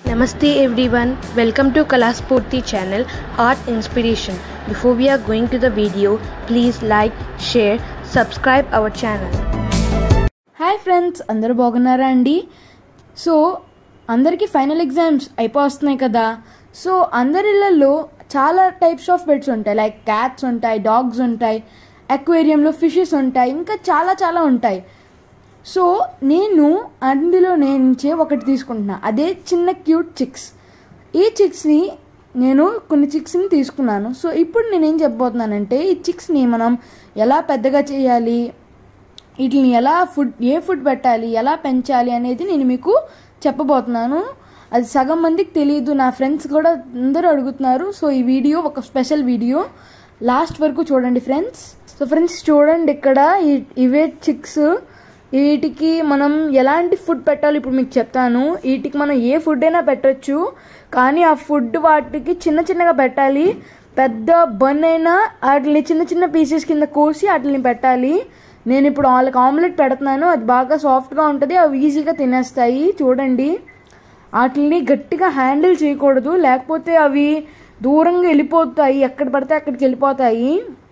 Namaste everyone, welcome to Kalaspurti channel Art Inspiration. Before we are going to the video, please like, share, subscribe our channel. Hi friends అందరూ బాగున్నారా అండి so అందరికీ final exams అయిపోతున్నాయి కదా so అందరిళ్ళల్లో చాలా types of pets ఉంటాయి like cats ఉంటాయి డాగ్స్ ఉంటాయి అక్వేరియంలో ఫిషెస్ ఉంటాయి ఇంకా చాలా చాలా ఉంటాయి సో నేను అందులో నుంచే ఒకటి తీసుకుంటున్నా అదే చిన్న క్యూట్ చిక్స్ ఈ చిక్స్ని నేను కొన్ని చిక్స్ని తీసుకున్నాను సో ఇప్పుడు నేనేం చెప్పబోతున్నానంటే ఈ చిక్స్ని మనం ఎలా పెద్దగా చేయాలి వీటిని ఎలా ఫుడ్ ఏ ఫుడ్ పెట్టాలి ఎలా పెంచాలి అనేది నేను మీకు చెప్పబోతున్నాను అది సగం మందికి తెలియదు నా ఫ్రెండ్స్ కూడా అందరూ అడుగుతున్నారు సో ఈ వీడియో ఒక స్పెషల్ వీడియో లాస్ట్ వరకు చూడండి ఫ్రెండ్స్ సో ఫ్రెండ్స్ చూడండి ఇక్కడ ఈ- ఇవే చిక్స్ వీటికి మనం ఎలాంటి ఫుడ్ పెట్టాలి ఇప్పుడు మీకు చెప్తాను వీటికి మనం ఏ ఫుడ్ అయినా పెట్టొచ్చు కానీ ఆ ఫుడ్ వాటికి చిన్న చిన్నగా పెట్టాలి పెద్ద బన్ అయినా వాటిని చిన్న చిన్న పీసెస్ కింద కోసి వాటిని పెట్టాలి నేను ఇప్పుడు వాళ్ళకి ఆమ్లెట్ పెడుతున్నాను అది బాగా సాఫ్ట్గా ఉంటుంది అవి ఈజీగా తినేస్తాయి చూడండి వాటిని గట్టిగా హ్యాండిల్ చేయకూడదు లేకపోతే అవి దూరంగా వెళ్ళిపోతాయి ఎక్కడ పడితే అక్కడికి వెళ్ళిపోతాయి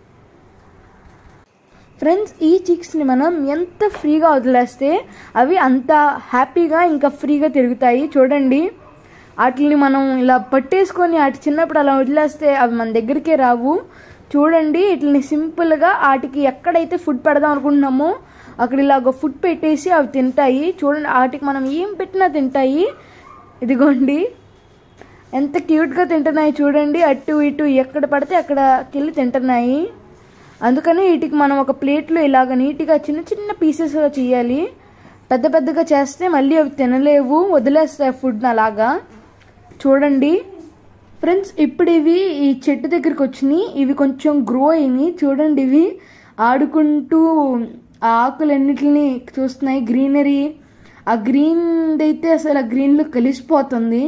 ఫ్రెండ్స్ ఈ చిక్స్ని మనం ఎంత ఫ్రీగా వదిలేస్తే అవి అంత హ్యాపీగా ఇంకా ఫ్రీగా తిరుగుతాయి చూడండి వాటిని మనం ఇలా పట్టేసుకొని వాటి చిన్నప్పుడు అలా వదిలేస్తే అవి మన దగ్గరికే రావు చూడండి వీటిని సింపుల్గా వాటికి ఎక్కడైతే ఫుడ్ పెడదాం అనుకుంటున్నామో అక్కడ ఇలాగ ఫుడ్ పెట్టేసి అవి తింటాయి చూడండి వాటికి మనం ఏం పెట్టినా తింటాయి ఇదిగోండి ఎంత క్యూట్గా తింటున్నాయి చూడండి అటు ఇటు ఎక్కడ పడితే అక్కడికి వెళ్ళి తింటున్నాయి అందుకని వీటికి మనం ఒక ప్లేట్లో ఇలాగ నీట్గా చిన్న చిన్న పీసెస్గా చేయాలి పెద్ద పెద్దగా చేస్తే మళ్ళీ అవి తినలేవు వదిలేస్తాయి ఫుడ్ అలాగా చూడండి ఫ్రెండ్స్ ఇప్పుడు ఇవి ఈ చెట్టు దగ్గరికి వచ్చినాయి ఇవి కొంచెం గ్రో అయినాయి చూడండి ఇవి ఆడుకుంటూ ఆ ఆకులన్నిటిని చూస్తున్నాయి గ్రీనరీ ఆ గ్రీన్ అయితే అసలు ఆ గ్రీన్లో కలిసిపోతుంది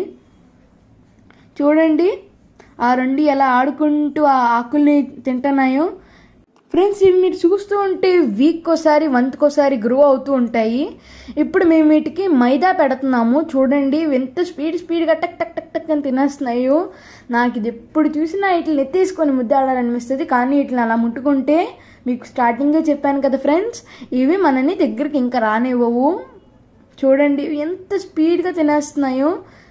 చూడండి ఆ రెండు ఎలా ఆడుకుంటూ ఆ ఆకుల్ని తింటున్నాయో ఫ్రెండ్స్ ఇవి మీరు చూస్తూ ఉంటే వీక్ ఒకసారి మంత్కోసారి గ్రో అవుతూ ఉంటాయి ఇప్పుడు మేము వీటికి మైదా పెడుతున్నాము చూడండి ఇవి ఎంత స్పీడ్ స్పీడ్గా టక్ టక్ టక్ టక్ అని తినేస్తున్నాయో నాకు ఇది ఎప్పుడు చూసినా వీటిని ఎత్తేసుకొని ముద్దాడాలనిపిస్తుంది కానీ వీటిని అలా ముట్టుకుంటే మీకు స్టార్టింగే చెప్పాను కదా ఫ్రెండ్స్ ఇవి మనని దగ్గరికి ఇంకా రానివ్వవు చూడండి ఇవి ఎంత స్పీడ్గా తినేస్తున్నాయో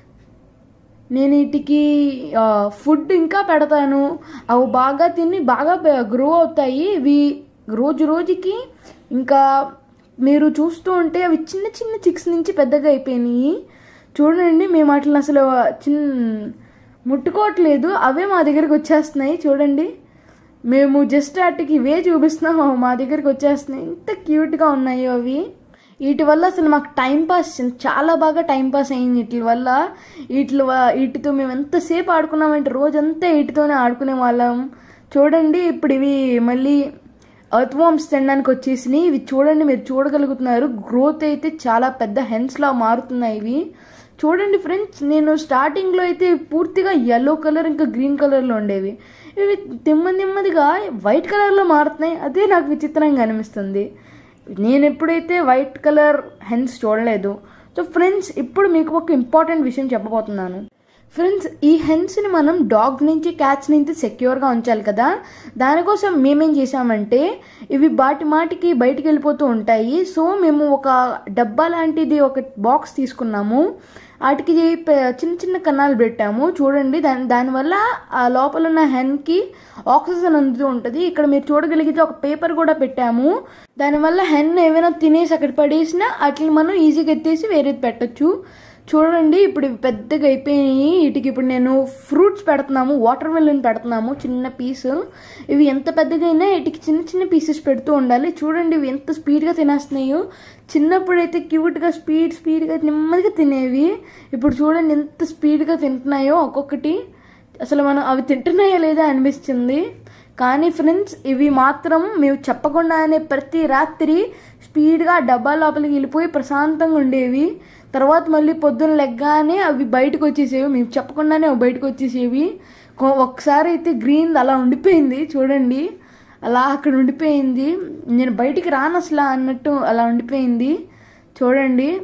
నేను వీటికి ఆ, ఫుడ్ ఇంకా పెడతాను అవి బాగా తిని బాగా గ్రో అవుతాయి ఇవి రోజు రోజుకి ఇంకా మీరు చూస్తూ ఉంటే అవి చిన్న చిన్న చిక్స్ నుంచి పెద్దగా అయిపోయినాయి చూడండి మేము వాటిని అసలు చిన్న ముట్టుకోవట్లేదు అవే మా దగ్గరికి వచ్చేస్తున్నాయి చూడండి మేము జస్ట్ వాటికి ఇవే చూపిస్తున్నాం అవి మా దగ్గరికి వచ్చేస్తున్నాయి ఎంత క్యూట్గా ఉన్నాయో అవి వీటి వల్ల అసలు మాకు టైం పాస్ చాలా బాగా టైం పాస్ అయింది వీటి వల్ల వీటి వ- వీటితో మేము ఎంతసేపు ఆడుకున్నామంటే రోజంతా వీటితోనే ఆడుకునే వాళ్ళం చూడండి ఇప్పుడు ఇవి మళ్ళీ ఎర్త్ వామ్స్ తినడానికి వచ్చేసినాయి ఇవి చూడండి మీరు చూడగలుగుతున్నారు గ్రోత్ అయితే చాలా పెద్ద హెన్స్లా మారుతున్నాయి ఇవి చూడండి ఫ్రెండ్స్ నేను స్టార్టింగ్లో అయితే పూర్తిగా ఎల్లో కలర్ ఇంకా గ్రీన్ కలర్లో ఉండేవి ఇవి నెమ్మది నెమ్మదిగా వైట్ కలర్లో మారుతున్నాయి అదే నాకు విచిత్రంగా అనిపిస్తుంది నేను ఎప్పుడైతే వైట్ కలర్ హెన్స్ చూడలేదు సో ఫ్రెండ్స్ ఇప్పుడు మీకు ఒక ఇంపార్టెంట్ విషయం చెప్పబోతున్నాను ఫ్రెండ్స్ ఈ హెన్స్ని మనం డాగ్ నుంచి క్యాట్స్ నుంచి సెక్యూర్గా ఉంచాలి కదా దానికోసం మేమేం చేసామంటే ఇవి బాటి మాటికి బయటికి వెళ్ళిపోతూ ఉంటాయి సో మేము ఒక డబ్బా లాంటిది ఒక బాక్స్ తీసుకున్నాము వాటికి ప- చిన్న చిన్న కన్నాలు పెట్టాము చూడండి దాని దానివల్ల ఆ లోపల ఉన్న హెన్కి ఆక్సిజన్ అందుతూ ఉంటుంది ఇక్కడ మీరు చూడగలిగితే ఒక పేపర్ కూడా పెట్టాము దానివల్ల హెన్ ఏమైనా తినేసి అక్కడ పడేసినా వాటిని మనం ఈజీగా ఎత్తేసి వేరేది పెట్టొచ్చు చూడండి ఇప్పుడు ఇవి పెద్దగా అయిపోయినాయి వీటికి ఇప్పుడు నేను ఫ్రూట్స్ పెడుతున్నాము వాటర్ మెలన్ పెడుతున్నాము చిన్న పీస్ ఇవి ఎంత పెద్దగా అయినా వీటికి చిన్న చిన్న పీసెస్ పెడుతూ ఉండాలి చూడండి ఇవి ఎంత స్పీడ్గా తినేస్తున్నాయో చిన్నప్పుడు అయితే క్యూట్గా స్పీడ్ స్పీడ్గా నెమ్మదిగా తినేవి ఇప్పుడు చూడండి ఎంత స్పీడ్గా తింటున్నాయో ఒక్కొక్కటి అసలు మనం అవి తింటున్నాయో లేదా అనిపిస్తుంది కానీ ఫ్రెండ్స్ ఇవి మాత్రం మేము చెప్పకుండానే ప్రతి రాత్రి స్పీడ్గా డబ్బా లోపలికి వెళ్ళిపోయి ప్రశాంతంగా ఉండేవి తర్వాత మళ్ళీ పొద్దున్న లెగ్గానే అవి బయటకు వచ్చేసేవి మేము చెప్పకుండానే అవి బయటకు వచ్చేసేవి కొ- ఒకసారి అయితే గ్రీన్ అలా ఉండిపోయింది చూడండి అలా అక్కడ ఉండిపోయింది నేను బయటికి రాను అసలు అన్నట్టు అలా ఉండిపోయింది చూడండి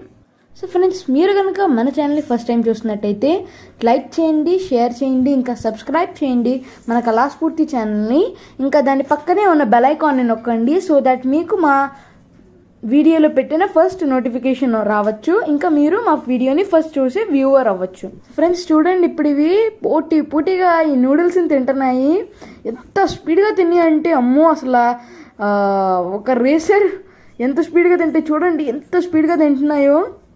సో ఫ్రెండ్స్ మీరు కనుక మన ఛానల్ని ఫస్ట్ టైం చూస్తున్నట్టయితే లైక్ చేయండి షేర్ చేయండి ఇంకా సబ్స్క్రైబ్ చేయండి మన కళాస్ఫూర్తి ఛానల్ని ఇంకా దాని పక్కనే ఉన్న బెల్ ఐకాన్ని నొక్కండి సో దట్ మీకు మా వీడియోలో పెట్టిన ఫస్ట్ నోటిఫికేషన్ రావచ్చు ఇంకా మీరు మా వీడియోని ఫస్ట్ చూసి వ్యూవర్ అవ్వచ్చు ఫ్రెండ్స్ చూడండి ఇప్పుడు ఇవి పోటీ పోటీగా ఈ నూడిల్స్ని తింటున్నాయి ఎంత స్పీడ్గా తిన్నాయి అంటే అమ్మో అసలు ఆ, ఒక రేసర్ ఎంత స్పీడ్గా తింటే చూడండి ఎంత స్పీడ్గా తింటున్నాయో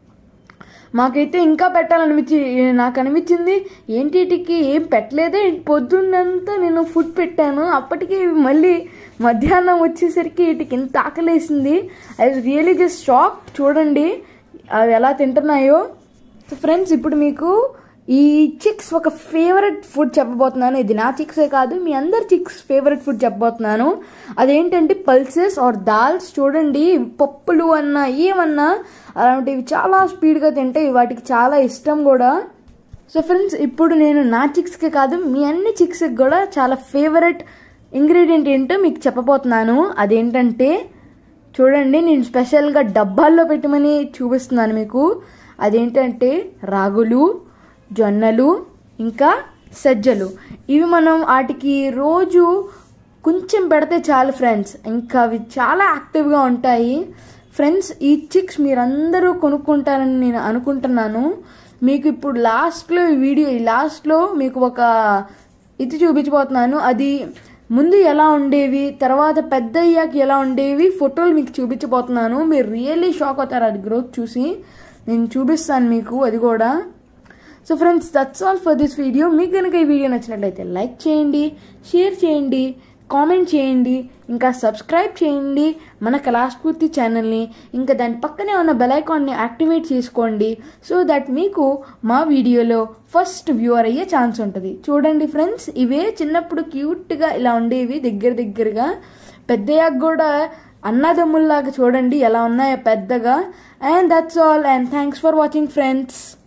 మాకైతే ఇంకా పెట్టాలనిపించి నాకు అనిపించింది ఏంటి వీటికి ఏం పెట్టలేదే పొద్దున్నంతా నేను ఫుడ్ పెట్టాను అప్పటికి ఇవి మళ్ళీ మధ్యాహ్నం వచ్చేసరికి వీటికి ఇంత ఆకలేసింది ఐ రియలీ జస్ట్ షాక్ చూడండి అవి ఎలా తింటున్నాయో సో ఫ్రెండ్స్ ఇప్పుడు మీకు ఈ చిక్స్ ఒక ఫేవరెట్ ఫుడ్ చెప్పబోతున్నాను ఇది నా చిక్సే కాదు మీ అందరి చిక్స్ ఫేవరెట్ ఫుడ్ చెప్పబోతున్నాను అదేంటంటే పల్సెస్ ఆర్ దాల్స్ చూడండి పప్పులు అన్నా ఏమన్నా అలాంటివి చాలా స్పీడ్గా తింటాయి వాటికి చాలా ఇష్టం కూడా సో ఫ్రెండ్స్ ఇప్పుడు నేను నా చిక్స్కే కాదు మీ అన్ని చిక్స్కి కూడా చాలా ఫేవరెట్ ఇంగ్రీడియంట్ ఏంటో మీకు చెప్పబోతున్నాను అదేంటంటే చూడండి నేను స్పెషల్గా డబ్బాల్లో పెట్టమని చూపిస్తున్నాను మీకు అదేంటంటే రాగులు జొన్నలు ఇంకా సజ్జలు ఇవి మనం వాటికి రోజు కొంచెం పెడితే చాలు ఫ్రెండ్స్ ఇంకా అవి చాలా యాక్టివ్గా ఉంటాయి ఫ్రెండ్స్ ఈ చిక్స్ మీరందరూ కొనుక్కుంటారని నేను అనుకుంటున్నాను మీకు ఇప్పుడు లాస్ట్లో ఈ వీడియో ఈ లాస్ట్లో మీకు ఒక ఇది చూపించబోతున్నాను అది ముందు ఎలా ఉండేవి తర్వాత పెద్ద అయ్యాక ఎలా ఉండేవి ఫోటోలు మీకు చూపించబోతున్నాను మీరు రియల్లీ షాక్ అవుతారు అది గ్రోత్ చూసి నేను చూపిస్తాను మీకు అది కూడా so friends that's all for this video మీకు కనుక ఈ వీడియో నచ్చినట్లయితే లైక్ చేయండి షేర్ చేయండి కామెంట్ చేయండి ఇంకా సబ్స్క్రైబ్ చేయండి మన కళాస్ఫూర్తి ఛానల్ని ఇంకా దాని పక్కనే ఉన్న బెల్ ఐకాన్ని యాక్టివేట్ చేసుకోండి సో దట్ మీకు మా వీడియోలో ఫస్ట్ వ్యూవర్ అయ్యే ఛాన్స్ ఉంటుంది చూడండి ఫ్రెండ్స్ ఇవే చిన్నప్పుడు క్యూట్గా ఇలా ఉండేవి దగ్గర దగ్గరగా పెద్దయ్యాక కూడా అన్నదమ్ముల్లాగా చూడండి ఎలా ఉన్నాయో పెద్దగా and that's all and thanks for watching friends